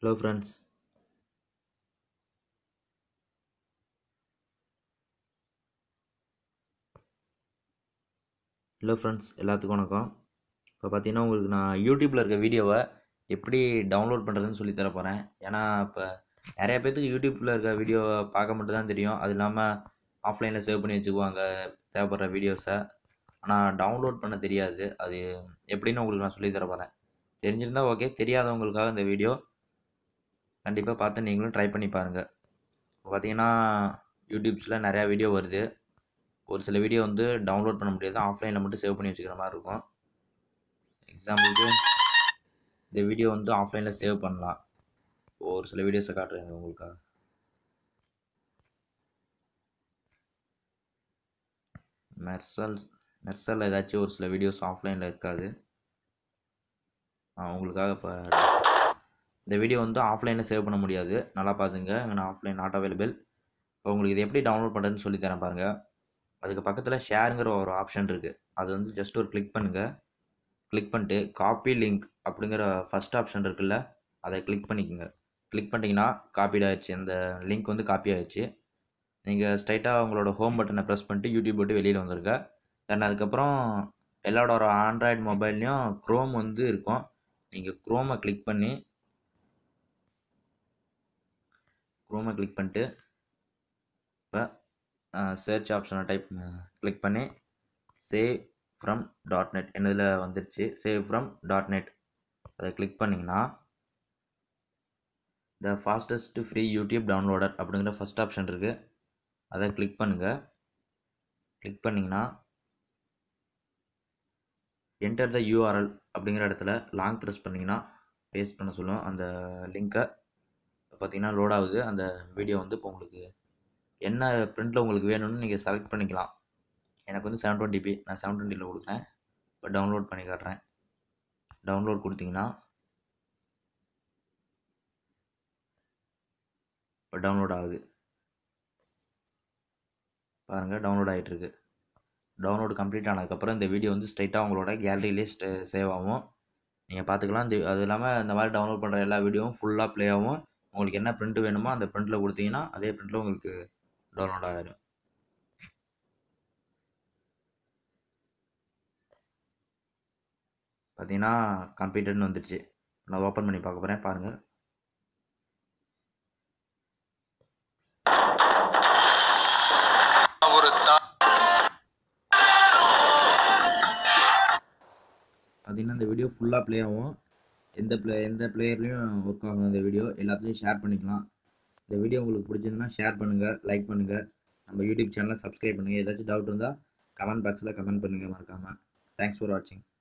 hello friends hello friends எல்லாத்துக்கும் வணக்கம் இப்போ பார்த்தீங்கன்னா உங்களுக்கு நான் யூடியூப்பில் இருக்க வீடியோவை எப்படி டவுன்லோட் பண்ணுறதுன்னு சொல்லி தர போகிறேன் ஏன்னா இப்போ நிறைய பேர்த்துக்கு யூடியூப்பில் இருக்க வீடியோவை பார்க்க மட்டும் தான் தெரியும் அது இல்லாமல் ஆஃப்லைனில் சேவ் பண்ணி வச்சுக்குவாங்க தேவைப்படுற வீடியோஸை ஆனால் டவுன்லோட் பண்ண தெரியாது அது எப்படின்னு உங்களுக்கு நான் சொல்லி தர போகிறேன் தெரிஞ்சிருந்தால் ஓகே தெரியாதவங்களுக்காக இந்த வீடியோ கண்டிப்பாக பார்த்து நீங்களும் ட்ரை பண்ணி பாருங்கள் இப்போ பார்த்தீங்கன்னா யூடியூப்ஸில் நிறையா வீடியோ வருது ஒரு சில வீடியோ வந்து டவுன்லோட் பண்ண முடியாது ஆஃப்லைனில் மட்டும் சேவ் பண்ணி வச்சுக்கிற மாதிரி இருக்கும் எக்ஸாம்பிளுக்கு இந்த வீடியோ வந்து ஆஃப்லைனில் சேவ் பண்ணலாம் ஒரு சில வீடியோஸை காட்டுறேங்க உங்களுக்காக மெர்சல் மெர்சல் ஏதாச்சும் ஒரு சில வீடியோஸ் ஆஃப்லைனில் இருக்காது நான் உங்களுக்காக இப்போ இந்த வீடியோ வந்து ஆஃப்லைனில் சேவ் பண்ண முடியாது நல்லா பார்த்துங்க நான் ஆஃப்லைன் நாட் அவைலபிள் இப்போ உங்களுக்கு இது எப்படி டவுன்லோட் பண்ணுறதுன்னு சொல்லி தரேன் பாருங்கள் அதுக்கு பக்கத்தில் ஷேருங்கிற ஒரு ஆப்ஷன் இருக்குது அது வந்து ஜஸ்ட் ஒரு கிளிக் பண்ணுங்கள் கிளிக் பண்ணிட்டு காப்பி லிங்க் அப்படிங்கிற ஃபஸ்ட் ஆப்ஷன் இருக்குல்ல அதை கிளிக் பண்ணிக்கோங்க கிளிக் பண்ணிட்டீங்கன்னா காப்பீட் ஆயிடுச்சு அந்த லிங்க் வந்து காப்பி ஆயிடுச்சு நீங்கள் ஸ்ட்ரைட்டாக உங்களோட ஹோம் பட்டனை ப்ரெஸ் பண்ணிட்டு யூடியூப் விட்டு வெளியில் வந்துருங்க தென் அதுக்கப்புறம் எல்லாரோட ஆண்ட்ராய்டு மொபைல்லையும் க்ரோம் வந்து இருக்கும் நீங்கள் க்ரோமை கிளிக் பண்ணி க்ரோமை கிளிக் பண்ணிட்டு இப்போ சர்ச் ஆப்ஷனை டைப் கிளிக் பண்ணி சேவ் ஃப்ரம் டாட் நெட் என்னதில் வந்துருச்சு சேவ் ஃப்ரம் டாட் நெட் அதை கிளிக் பண்ணிங்கன்னா the fastest free YouTube downloader அப்படிங்கிற ஃபஸ்ட் ஆப்ஷன் இருக்குது அதை கிளிக் பண்ணுங்கள் கிளிக் பண்ணிங்கன்னா என்டர் த யூஆர்எல் அப்படிங்கிற இடத்துல லாங் ப்ரெஸ் பண்ணிங்கன்னா பேஸ்ட் பண்ண சொல்லும் அந்த லிங்க்கை பார்த்தீங்கன்னா லோட் ஆகுது அந்த வீடியோ வந்து இப்போ உங்களுக்கு என்ன பிரிண்டில் உங்களுக்கு வேணும்னு நீங்கள் செலக்ட் பண்ணிக்கலாம் எனக்கு வந்து செவன் டுவெண்ட்டி பி நான் செவன் டுவெண்ட்டியில் கொடுக்குறேன் இப்போ டவுன்லோட் பண்ணி காட்டுறேன் டவுன்லோட் கொடுத்தீங்கன்னா இப்போ டவுன்லோட் ஆகுது பாருங்கள் டவுன்லோட் ஆகிட்டுருக்கு டவுன்லோடு கம்ப்ளீட் ஆனதுக்கப்புறம் இந்த வீடியோ வந்து ஸ்ட்ரைட்டாக உங்களோட கேலரியிலே ஸ்டே சேவ் ஆகும் நீங்கள் பார்த்துக்கலாம் இந்த அது இல்லாமல் இந்த மாதிரி டவுன்லோட் பண்ணுற எல்லா வீடியோவும் ஃபுல்லாக ப்ளே ஆகும் உங்களுக்கு என்ன பிரிண்ட் வேணுமோ அந்த பிரிண்ட்டில் கொடுத்தீங்கன்னா அதே பிரிண்ட்டில் உங்களுக்கு டவுன்லோட் ஆகிடும் பார்த்தீங்கன்னா கம்ப்யூட்டர்னு வந்துடுச்சு நான் ஓப்பன் பண்ணி பார்க்க போகிறேன் பாருங்கள் பார்த்தீங்கன்னா இந்த வீடியோ ஃபுல்லாக ப்ளே ஆகும் எந்த ப்ளே எந்த பிளேயர்லேயும் ஒர்க் ஆகும் இந்த வீடியோ எல்லாத்துலேயும் ஷேர் பண்ணிக்கலாம் இந்த வீடியோ உங்களுக்கு பிடிச்சிருந்தா ஷேர் பண்ணுங்கள் லைக் பண்ணுங்கள் நம்ம யூடியூப் சேனலை சப்ஸ்கிரைப் பண்ணுங்கள் ஏதாச்சும் டவுட் இருந்தால் கமெண்ட் பாக்ஸில் கமெண்ட் பண்ணுங்கள் மறக்காமல் தேங்க்ஸ் ஃபார் வாட்சிங்